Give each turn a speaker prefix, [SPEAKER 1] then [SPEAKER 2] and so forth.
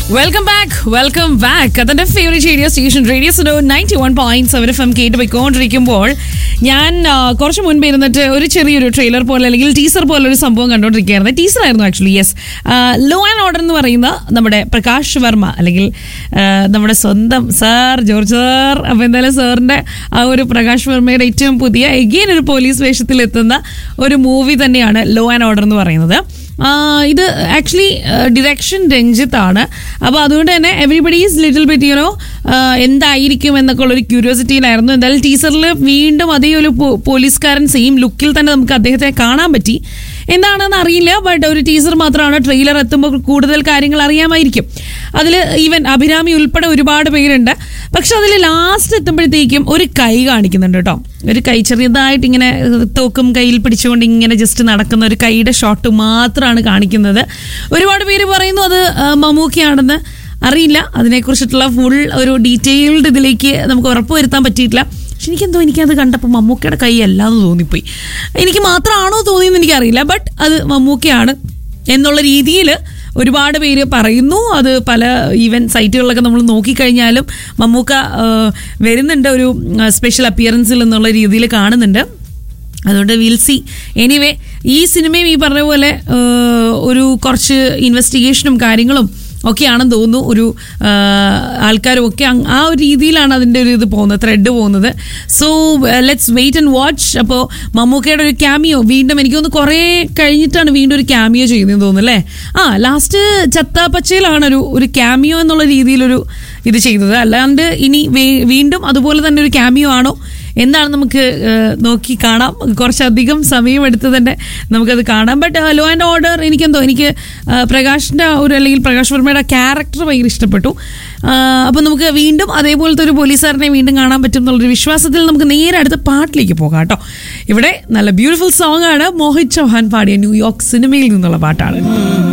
[SPEAKER 1] welcome back welcome back അതിന്റെ favourite radio station radio Suno ninety one point seven F M കേട്ട് പോയിക്കൊണ്ടിരിക്കുമ്പോൾ ഞാൻ ആ, കുറച്ച് മുൻപ് ഇരുന്നിട്ട് ഒരു ചെറിയൊരു ട്രെയിലർ പോലെ അല്ലെങ്കിൽ ടീസർ പോലെ ഒരു സംഭവം കണ്ടുകൊണ്ടിരിക്കുകയായിരുന്നു ടീസർ ആയിരുന്നു actually yes law and order എന്ന് പറയുന്ന നമ്മുടെ പ്രകാശ് വർമ്മ അല്ലെങ്കിൽ ആ, നമ്മുടെ സ്വന്തം സാർ ജോർജ് സാർ അപ്പോൾ എന്തായാലും സാറിന്റെ ആ ഒരു പ്രകാശ് വർമ്മയുടെ ഏറ്റവും പുതിയ എഗെയിൻ ഒരു പോലീസ് വേഷത്തിൽ എത്തുന്ന ഒരു മൂവി തന്നെയാണ് ലോ ആൻഡ് ഓർഡർ എന്ന് പറയുന്നത് ആ, ഇത് ആക്ച്വലി ഡിറക്ഷൻ രഞ്ജിത്ത് ആണ് അപ്പോൾ അതുകൊണ്ട് തന്നെ everybody is little bit you know എന്തായിരിക്കും എന്നൊക്കെ ഉള്ളൊരു ക്യൂരിയോസിറ്റിയിലായിരുന്നു എന്തായാലും ടീച്ചറിൽ വീണ്ടും അതേ ഒരു പോ- പോലീസുകാരൻ സെയിം ലുക്കിൽ തന്നെ നമുക്ക് അദ്ദേഹത്തെ കാണാൻ പറ്റി എന്താണെന്ന് അറിയില്ല ബട്ട് ഒരു ടീസർ മാത്രമാണ് ട്രെയിലർ എത്തുമ്പോൾ കൂടുതൽ കാര്യങ്ങൾ അറിയാമായിരിക്കും അതിൽ ഈവൻ അഭിരാമി ഉൾപ്പെടെ ഒരുപാട് പേരുണ്ട് പക്ഷെ അതിൽ ലാസ്റ്റ് എത്തുമ്പോഴത്തേക്കും ഒരു കൈ കാണിക്കുന്നുണ്ട് കേട്ടോ ഒരു കൈ ചെറിയതായിട്ട് ഇങ്ങനെ തോക്കും കയ്യിൽ പിടിച്ചുകൊണ്ട് ഇങ്ങനെ ജസ്റ്റ് നടക്കുന്ന ഒരു കൈയുടെ ഷോട്ട് മാത്രമാണ് കാണിക്കുന്നത് ഒരുപാട് പേര് പറയുന്നു അത് ആ, മമ്മൂക്കയാണെന്ന് അറിയില്ല അതിനെക്കുറിച്ചിട്ടുള്ള ഫുൾ ഒരു ഡീറ്റെയിൽഡ് ഇതിലേക്ക് നമുക്ക് ഉറപ്പുവരുത്താൻ പറ്റിയിട്ടില്ല പക്ഷെ എനിക്കെന്തോ എനിക്കത് കണ്ടപ്പോൾ മമ്മൂക്കയുടെ കൈ അല്ലാന്ന് തോന്നിപ്പോയി എനിക്ക് മാത്രമാണോ തോന്നിയെന്ന് എനിക്കറിയില്ല ബട്ട് അത് മമ്മൂക്കയാണ് എന്നുള്ള രീതിയിൽ ഒരുപാട് പേര് പറയുന്നു അത് പല ഈവൻ സൈറ്റുകളിലൊക്കെ നമ്മൾ നോക്കിക്കഴിഞ്ഞാലും മമ്മൂക്ക ആ, വരുന്നുണ്ട് ഒരു സ്പെഷ്യൽ അപ്പിയറൻസിൽ എന്നുള്ള രീതിയിൽ കാണുന്നുണ്ട് അതുകൊണ്ട് വിൽ സി എനിവേ ഈ സിനിമയും ഈ പറഞ്ഞ പോലെ ആ, ഒരു കുറച്ച് ഇൻവെസ്റ്റിഗേഷനും കാര്യങ്ങളും ഒക്കെയാണെന്ന് തോന്നുന്നു ഒരു ആ, ആൾക്കാരും ഒക്കെ അങ്- ആ ഒരു രീതിയിലാണ് അതിൻ്റെ ഒരു ഇത് പോകുന്നത് ത്രെഡ് പോകുന്നത് so let's wait and watch അപ്പോൾ മമ്മൂക്കയുടെ ഒരു ക്യാമിയോ വീണ്ടും എനിക്ക് തോന്നുന്നു കുറേ കഴിഞ്ഞിട്ടാണ് വീണ്ടും ഒരു ക്യാമിയോ ചെയ്യുന്നതെന്ന് തോന്നുന്നു അല്ലേ ആ ലാസ്റ്റ് ചത്താപ്പച്ചയിലാണ് ഒരു ഒരു ക്യാമിയോ എന്നുള്ള രീതിയിലൊരു ഇത് ചെയ്തത് അല്ലാണ്ട് ഇനി വേ- വീണ്ടും അതുപോലെ തന്നെ ഒരു ക്യാമിയോ ആണോ എന്താണ് നമുക്ക് ഏഹ്, നോക്കി കാണാം കുറച്ചധികം സമയമെടുത്ത് തന്നെ നമുക്കത് കാണാം ബട്ട് ലോ ആൻഡ് ഓർഡർ എനിക്കെന്തോ എനിക്ക് ഏഹ്, പ്രകാശിൻ്റെ ഒരു അല്ലെങ്കിൽ പ്രകാശ് വർമ്മയുടെ ക്യാരക്ടർ ഭയങ്കര ഇഷ്ടപ്പെട്ടു അപ്പോൾ നമുക്ക് വീണ്ടും അതേപോലത്തെ ഒരു പോലീസുകാരനെ വീണ്ടും കാണാൻ പറ്റും എന്നുള്ളൊരു വിശ്വാസത്തിൽ നമുക്ക് നേരെ അടുത്ത പാട്ടിലേക്ക് പോകാം കേട്ടോ ഇവിടെ നല്ല ബ്യൂട്ടിഫുൾ സോങ് ആണ് മോഹിത് ചൗഹാൻ പാടിയ ന്യൂയോർക്ക് സിനിമയിൽ നിന്നുള്ള പാട്ടാണ്